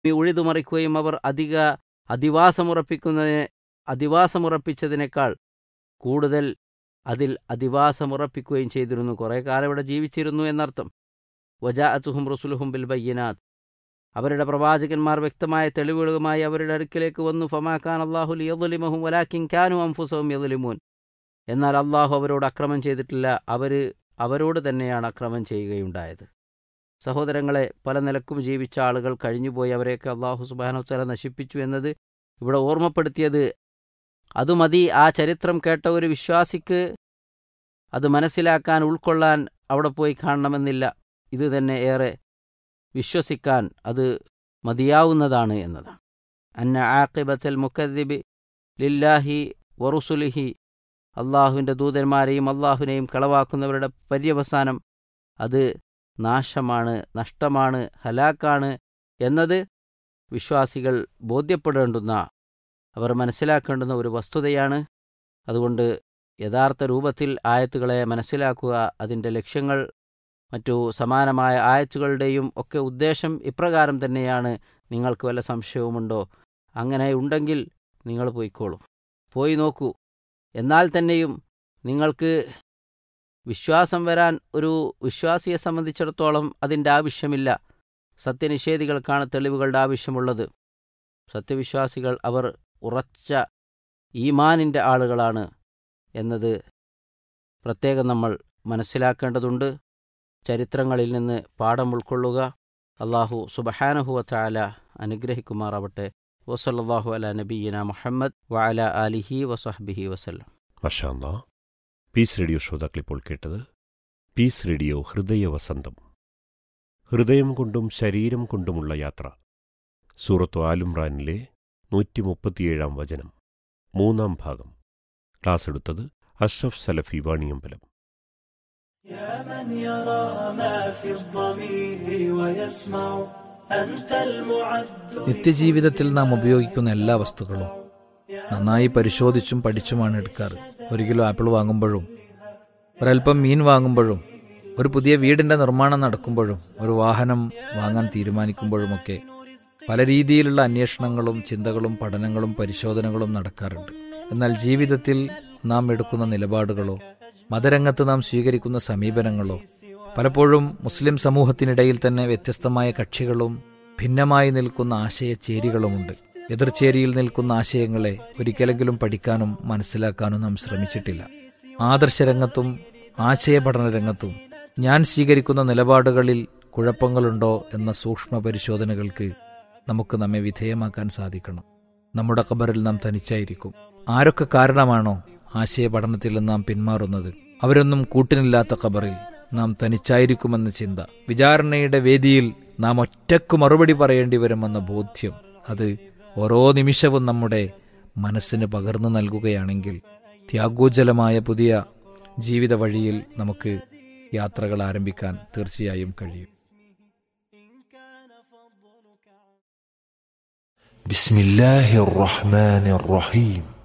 ഉഴുതുമറിക്കുകയും അവർ അധിക അധിവാസമുറപ്പിക്കുന്നതിന് അധിവാസമുറപ്പിച്ചതിനേക്കാൾ കൂടുതൽ അതിൽ അധിവാസമുറപ്പിക്കുകയും ചെയ്തിരുന്നു കുറേ കാലം ഇവിടെ ജീവിച്ചിരുന്നു എന്നർത്ഥം വജാഅത്തുഹും റസുലുഹും ബിൽ ബയ്യനാത്ത് അവരുടെ പ്രവാചകന്മാർ വ്യക്തമായ തെളിവുകളുമായി അവരുടെ അടുക്കിലേക്ക് വന്നു ഫമാഖാൻ അള്ളാഹു ലിയദുലിമഹും വലാക്കിൻ ഖാനു അംഫുസവും യദുലിമൂൻ എന്നാൽ അള്ളാഹു അവരോട് അക്രമം ചെയ്തിട്ടില്ല അവർ അവരോട് തന്നെയാണ് അക്രമം ചെയ്യുകയുണ്ടായത് സഹോദരങ്ങളെ പല നിലക്കും ജീവിച്ച ആളുകൾ കഴിഞ്ഞുപോയി അവരെയൊക്കെ അള്ളാഹു സുബാനുസല നശിപ്പിച്ചു എന്നത് ഇവിടെ ഓർമ്മപ്പെടുത്തിയത് അത് മതി ആ ചരിത്രം കേട്ട ഒരു വിശ്വാസിക്ക് അത് മനസ്സിലാക്കാൻ ഉൾക്കൊള്ളാൻ അവിടെ പോയി കാണണമെന്നില്ല ഇത് തന്നെ ഏറെ വിശ്വസിക്കാൻ അത് മതിയാവുന്നതാണ് എന്നതാണ് അന്ന ആഖിബത്തൽ മുക്കദ്ദിബി ലില്ലാഹി വറുസുലിഹി അള്ളാഹുവിൻ്റെ ദൂതന്മാരെയും അള്ളാഹുവിനെയും കളവാക്കുന്നവരുടെ പര്യവസാനം അത് നാശമാണ് നഷ്ടമാണ് ഹലാക്കാണ് എന്നത് വിശ്വാസികൾ ബോധ്യപ്പെടേണ്ടുന്ന അവർ മനസ്സിലാക്കേണ്ടുന്ന ഒരു വസ്തുതയാണ് അതുകൊണ്ട് യഥാർത്ഥ രൂപത്തിൽ ആയത്തുകളെ മനസ്സിലാക്കുക അതിൻ്റെ ലക്ഷ്യങ്ങൾ മറ്റു സമാനമായ ആയത്തുകളുടെയും ഒക്കെ ഉദ്ദേശം ഇപ്രകാരം തന്നെയാണ് നിങ്ങൾക്ക് വല്ല സംശയവുമുണ്ടോ അങ്ങനെ ഉണ്ടെങ്കിൽ നിങ്ങൾ പോയിക്കോളൂ പോയി നോക്കൂ എന്നാൽ തന്നെയും നിങ്ങൾക്ക് വിശ്വാസം വരാൻ ഒരു വിശ്വാസിയെ സംബന്ധിച്ചിടത്തോളം അതിൻ്റെ ആവശ്യമില്ല സത്യനിഷേധികൾക്കാണ് തെളിവുകളുടെ ആവശ്യമുള്ളത് സത്യവിശ്വാസികൾ അവർ ഉറച്ച ഈമാനിൻ്റെ ആളുകളാണ് എന്നത് പ്രത്യേകം നമ്മൾ മനസ്സിലാക്കേണ്ടതുണ്ട് ചരിത്രങ്ങളിൽ നിന്ന് പാഠം ഉൾക്കൊള്ളുക അള്ളാഹു സുബഹാനഹുവ ചാല അനുഗ്രഹിക്കുമാറാവട്ടെ വസല്ലാഹു അല നബീന മുഹമ്മദ് വഅല ആലിഹി വസഹബിഹി വസല്ലം മഷാല്ല പീസ് റേഡിയോ ശ്രോതാക്കളിപ്പോൾ കേട്ടത് പീസ് റേഡിയോ ഹൃദയ വസന്തം ഹൃദയം കൊണ്ടും ശരീരം കൊണ്ടുമുള്ള യാത്ര സൂറത്തു ആലുംറാനിലെ നൂറ്റി മുപ്പത്തിയേഴാം വചനം മൂന്നാം ഭാഗം ക്ലാസ് എടുത്തത് അഷ്റഫ് സലഫി വാണിയമ്പലം يا من يرى ما في الضمير ويسمع أنت المعد നിത്യജീവിതത്തിൽ നാം ഉപയോഗിക്കുന്ന എല്ലാ വസ്തുക്കളും നന്നായി പരിശോധിച്ചും പഠിച്ചുമാണ് എടുക്കാറ് ഒരു കിലോ ആപ്പിൾ വാങ്ങുമ്പോഴും ഒരൽപ്പം മീൻ വാങ്ങുമ്പോഴും ഒരു പുതിയ വീടിന്റെ നിർമ്മാണം നടക്കുമ്പോഴും ഒരു വാഹനം വാങ്ങാൻ തീരുമാനിക്കുമ്പോഴുമൊക്കെ പല രീതിയിലുള്ള അന്വേഷണങ്ങളും ചിന്തകളും പഠനങ്ങളും പരിശോധനകളും നടക്കാറുണ്ട് എന്നാൽ ജീവിതത്തിൽ നാം എടുക്കുന്ന നിലപാടുകളോ മതരംഗത്ത് നാം സ്വീകരിക്കുന്ന സമീപനങ്ങളോ പലപ്പോഴും മുസ്ലിം സമൂഹത്തിനിടയിൽ തന്നെ വ്യത്യസ്തമായ കക്ഷികളും ഭിന്നമായി നിൽക്കുന്ന ആശയചേരികളുമുണ്ട് എതിർചേരിയിൽ നിൽക്കുന്ന ആശയങ്ങളെ ഒരിക്കലെങ്കിലും പഠിക്കാനും മനസ്സിലാക്കാനും നാം ശ്രമിച്ചിട്ടില്ല ആദർശരംഗത്തും ആശയപഠന രംഗത്തും ഞാൻ സ്വീകരിക്കുന്ന നിലപാടുകളിൽ കുഴപ്പങ്ങളുണ്ടോ എന്ന സൂക്ഷ്മ പരിശോധനകൾക്ക് നമുക്ക് നമ്മെ വിധേയമാക്കാൻ സാധിക്കണം നമ്മുടെ ഖബറിൽ നാം തനിച്ചായിരിക്കും ആരൊക്കെ കാരണമാണോ ആശയപഠനത്തിൽ നാം പിന്മാറുന്നത് അവരൊന്നും കൂട്ടിനില്ലാത്ത ഖബറിൽ നാം തനിച്ചായിരിക്കുമെന്ന ചിന്ത വിചാരണയുടെ വേദിയിൽ നാം ഒറ്റക്ക് മറുപടി പറയേണ്ടി വരുമെന്ന ബോധ്യം അത് ഓരോ നിമിഷവും നമ്മുടെ മനസ്സിന് പകർന്നു നൽകുകയാണെങ്കിൽ ത്യാഗോജ്ജലമായ പുതിയ ജീവിത വഴിയിൽ നമുക്ക് യാത്രകൾ ആരംഭിക്കാൻ തീർച്ചയായും കഴിയും بسم الله الرحمن الرحيم